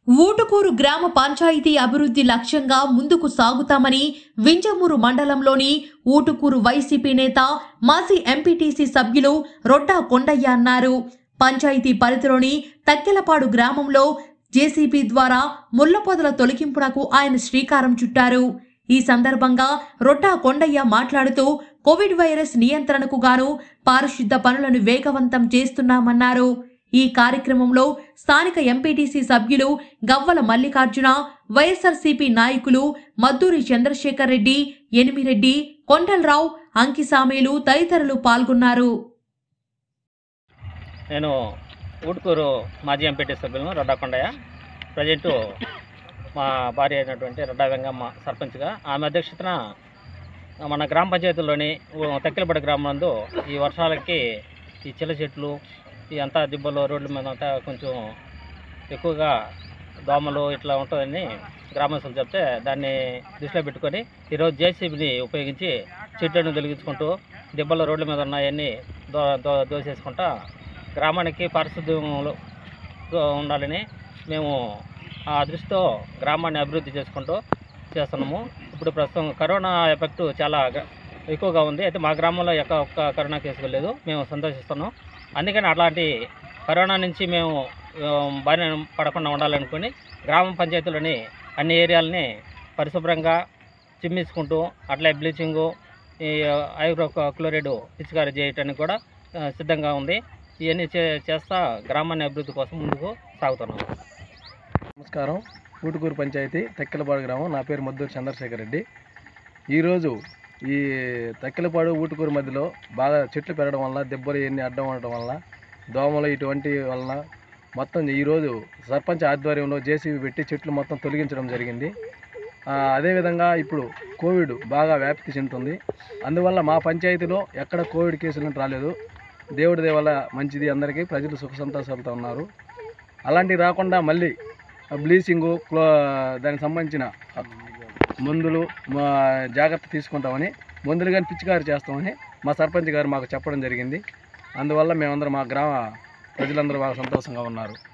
ఊటుకూరు గ్రామ పంచాయతీ అభివృద్ధి లక్ష్యంగా ముందుకు సాగుతామని వింజమూరు మండలంలోని ఊటుకూరు వైసీపీ నేత మాజీ ఎంపీటీసీ సభ్యులు రొడ్డా కొండయ్య అన్నారు పంచాయతీ పరిధిలోని తక్కెలపాడు గ్రామంలో జేసీబీ ద్వారా ముళ్ల పొదల తొలగింపునకు ఆయన శ్రీకారం చుట్టారు ఈ సందర్భంగా రొట్టా కొండయ్య మాట్లాడుతూ కోవిడ్ వైరస్ నియంత్రణకు గాను పారిశుద్ధ పనులను వేగవంతం చేస్తున్నామన్నారు ఈ కార్యక్రమంలో స్థానిక ఎంపీటీసీ సభ్యులు గవ్వల మల్లికార్జున వైఎస్ఆర్సీపీ నాయకులు మద్దూరి చంద్రశేఖర్ రెడ్డి ఎనిమిరెడ్డి కొండలరావు అంకిసామేలు తదితరులు పాల్గొన్నారు నేను ఊటుకూరు మాజీ ఎంపీటీ సభ్యులను రడ్డా కొండయ్య ప్రజెంటు మా భార్య అయినటువంటి రడ్డా వెంగమ్మ సర్పంచ్గా ఆమె అధ్యక్షతన మన గ్రామ పంచాయతీలోని తక్కిలపడి గ్రామం నందు ఈ వర్షాలకి ఈ చిల్ల చెట్లు ఈ అంతా దిబ్బలు రోడ్ల మీద అంతా కొంచెం ఎక్కువగా దోమలు ఇట్లా ఉంటుందని గ్రామస్తులు చెప్తే దాన్ని దృష్టిలో పెట్టుకొని ఈరోజు జేసీబీని ఉపయోగించి చెట్లను తొలగించుకుంటూ దిబ్బలు రోడ్ల మీద ఉన్నాయన్నీ దో దో దోసేసుకుంటా గ్రామానికి పారిశుద్ధ్యంలో ఉండాలని మేము ఆ దృష్టితో గ్రామాన్ని అభివృద్ధి చేసుకుంటూ చేస్తున్నాము ఇప్పుడు ప్రస్తుతం కరోనా ఎఫెక్ట్ చాలా గ- ఎక్కువగా ఉంది అయితే మా గ్రామంలో ఎక్క ఒక్క కరోనా కేసు లేదు మేము సంతోషిస్తున్నాం అందుకని అట్లాంటి కరోనా నుంచి మేము ఆ, బారిన పడకుండా ఉండాలనుకుని గ్రామ పంచాయతీలోని అన్ని ఏరియాలని పరిశుభ్రంగా చిమ్మించుకుంటూ అట్లే బ్లీచింగు ఈ ఐబ్రో క్లోరైడ్ పిచికారీ చేయటానికి కూడా ఆ, సిద్ధంగా ఉంది ఇవన్నీ చే చేస్తా గ్రామాన్ని అభివృద్ధి కోసం ముందుకు సాగుతున్నాం నమస్కారం ఊటుకూరు పంచాయతీ తెక్కెలపాడు గ్రామం నా పేరు మద్దూరు చంద్రశేఖర్ రెడ్డి ఈరోజు ఈ తెక్కెలపాడు ఊటుకూరు మధ్యలో బాగా చెట్లు పెరగడం వల్ల దెబ్బలు ఎన్ని అడ్డం ఉండటం వల్ల దోమలు ఇటువంటి వలన మొత్తం ఈరోజు సర్పంచ్ ఆధ్వర్యంలో జేసీబీ పెట్టి చెట్లు మొత్తం తొలగించడం జరిగింది ఆ, అదేవిధంగా ఇప్పుడు కోవిడ్ బాగా వ్యాప్తి చెందుతుంది అందువల్ల మా పంచాయతీలో ఎక్కడ కోవిడ్ కేసులు రాలేదు దేవుడి దేవల మంచిది అందరికీ ప్రజలు సుఖ సంతోషాలతో ఉన్నారు అలాంటివి రాకుండా మళ్ళీ బ్లీచింగు క్లో దానికి సంబంధించిన మందులు మా జాగ్రత్త తీసుకుంటామని మందులు కానీ పిచికారి చేస్తామని మా సర్పంచ్ గారు మాకు చెప్పడం జరిగింది అందువల్ల మేమందరం మా గ్రామ ప్రజలందరూ బాగా సంతోషంగా ఉన్నారు